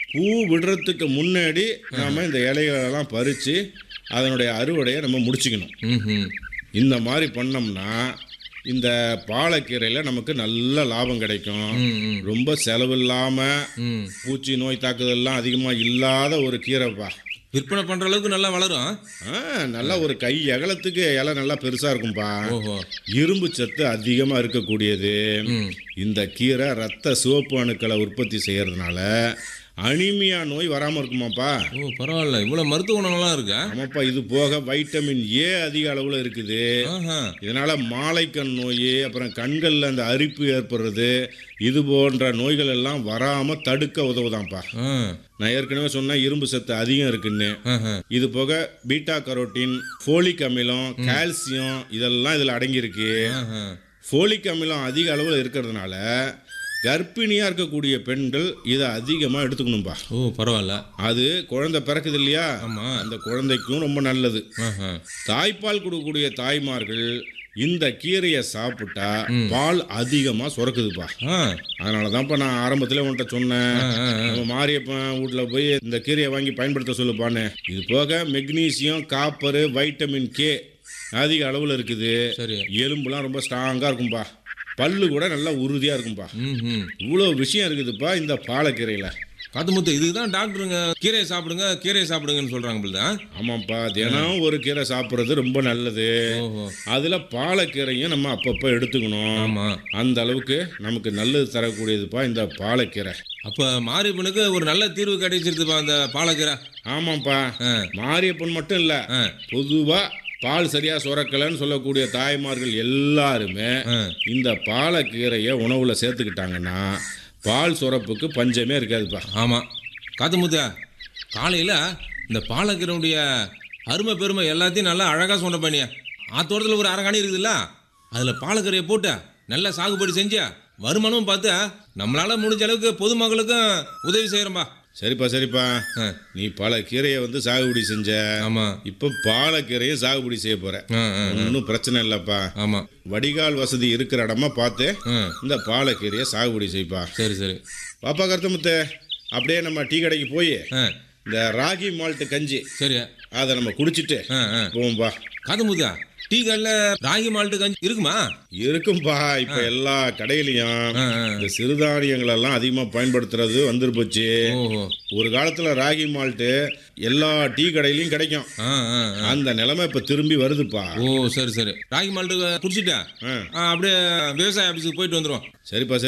பூ விடுறதுக்கு முன்னாடி நாம இந்த இலைகளெல்லாம் பறித்து அதனுடைய அறுவடையை நம்ம முடிச்சுக்கணும் ம் இந்த மாதிரி பண்ணோம்னா இந்த பாலக்கீரையில் நமக்கு நல்ல லாபம் கிடைக்கும் ம் ம் ரொம்ப செலவில்லாமல் ம் பூச்சி நோய் தாக்குதல்லாம் அதிகமாக இல்லாத ஒரு கீரைப்பா விற்பனை பண்ற அளவுக்கு நல்லா வளரும் ஆ நல்லா ஒரு கை அகலத்துக்கு இலை நல்லா பெருசாக இருக்கும்பா ஓஹோ இரும்பு சத்து அதிகமாக இருக்கக்கூடியது ம் இந்த கீரை ரத்த சிவப்பு அணுக்களை உற்பத்தி செய்யறதுனால அனிமியா நோய் வராமல் இருக்குமாப்பா ஓ பரவாயில்ல இவ்வளோ மருத்துவ குணங்கள்லாம் இருக்கா ஆமாப்பா இது போக வைட்டமின் ஏ அதிக அளவில் இருக்குது ஆஹா இதனால் மாலைக்கண் நோய் அப்புறம் கண்களில் அந்த அரிப்பு ஏற்படுறது இது போன்ற நோய்கள் எல்லாம் வராமல் தடுக்க உதவுதான்ப்பா ஆ நான் ஏற்கனவே சொன்னேன் இரும்பு சத்து அதிகம் இருக்குன்னு ஆஹா இது போக பீட்டா கரோட்டின் ஃபோலிக் அமிலம் கால்சியம் இதெல்லாம் இதில் அடங்கியிருக்கு ஆஹா ஃபோலிக் அமிலம் அதிக அளவில் இருக்கிறதுனால கர்ப்பிணியாக இருக்கக்கூடிய பெண்கள் இதை அதிகமாக எடுத்துக்கணும்பா ஓ பரவாயில்ல அது குழந்தை பிறக்குது இல்லையா ஆமாம் அந்த குழந்தைக்கும் ரொம்ப நல்லது ஆஹா தாய்ப்பால் கொடுக்கக்கூடிய தாய்மார்கள் இந்த கீரையை சாப்பிட்டா பால் அதிகமாக சுரக்குதுப்பா ஆ அதனால தான்ப்பா நான் ஆரம்பத்தில் உன்கிட்ட சொன்னேன் ஆ, ஆ, ஆ. நம்ம மாரியப்பன் வீட்டில் போய் இந்த கீரையை வாங்கி பயன்படுத்த சொல்லுப்பான்னு இது போக மெக்னீசியம் காப்பரு வைட்டமின் கே அதிக அளவில் இருக்குது சரி எலும்புலாம் ரொம்ப ஸ்ட்ராங்காக இருக்கும்பா பல்லு கூட நல்லா உறுதியாக இருக்கும்பா ம் ம் இவ்வளோ விஷயம் இருக்குதுப்பா இந்த பாலக்கீரையில் காத்துமுத்து இதுக்கு தான் டாக்டருங்க கீரையை சாப்பிடுங்க கீரையை சாப்பிடுங்கன்னு சொல்கிறாங்க பிள்ளை ஆமாம்ப்பா தினம் ஒரு கீரை சாப்பிட்றது ரொம்ப நல்லது ஓஹோ அதில் பாலக்கீரையும் நம்ம அப்பப்போ எடுத்துக்கணும் ஆமாம் அந்த அளவுக்கு நமக்கு நல்லது தரக்கூடியதுப்பா இந்த பாலக்கீரை அப்போ மாரியப்பனுக்கு ஒரு நல்ல தீர்வு கிடைச்சிருதுப்பா அந்த பாலக்கீரை ஆமாம்ப்பா ஆ மாரியப்பன் மட்டும் இல்லை ஆ பொதுவாக பால் சரியாக சுரக்கலைன்னு சொல்லக்கூடிய தாய்மார்கள் எல்லாருமே ஆ இந்த பாலக்கீரையை உணவில் சேர்த்துக்கிட்டாங்கன்னா பால் சுரப்புக்கு பஞ்சமே இருக்காதுப்பா ஆமாம் காத்துமுத்தா காலையில் இந்த பாலக்கீரையுடைய அருமை பெருமை எல்லாத்தையும் நல்லா அழகாக சொன்ன பண்ணியா ஆத்தோட்டத்தில் ஒரு அரகாணி இருக்குதுல்ல அதில் பாலக்கீரையை போட்டு நல்லா சாகுபடி செஞ்சு வருமானமும் பார்த்து நம்மளால் முடிஞ்ச அளவுக்கு பொதுமக்களுக்கும் உதவி செய்கிறோம்பா சரிப்பா சரிப்பா ஆ நீ பல கீரையை வந்து சாகுபடி செஞ்ச ஆமாம் இப்போ பாலக்கீரையை சாகுபடி செய்ய போற ஆ ஆ ஒன்றும் பிரச்சனை இல்லைப்பா ஆமாம் வடிகால் வசதி இருக்கிற இடமா பார்த்து ஆ இந்த பாலக்கீரையை சாகுபடி செய்ப்பா சரி சரி பாப்பா கருத்தமுத்து அப்படியே நம்ம டீ கடைக்கு போய் ஆ இந்த ராகி மால்ட்டு கஞ்சி சரி அதை நம்ம குடிச்சிட்டு ஆ ஆ போவோம்பா காத்துமுத்தா டீ கடையில் ராகி மால்ட்டு கஞ்சி இருக்குமா இருக்கும்பா இப்போ எல்லா கடையிலையும் ஆ ஆ இந்த சிறுதானியங்கள் எல்லாம் அதிகமாக பயன்படுத்துறது வந்துரு போச்சு ஓஹோ ஒரு காலத்தில் ராகி மால்ட்டு எல்லா டீ கடையிலையும் கிடைக்கும் ஆ ஆ ஆ. அந்த நிலைமை இப்போ திரும்பி வருதுப்பா ஓ சரி சரி ராகி மால்ட்டு குடிச்சிட்டேன் ஆ ஆ, அப்படியே விவசாய ஆஃபீஸுக்கு போயிட்டு வந்துடுவோம் சரிப்பா சரி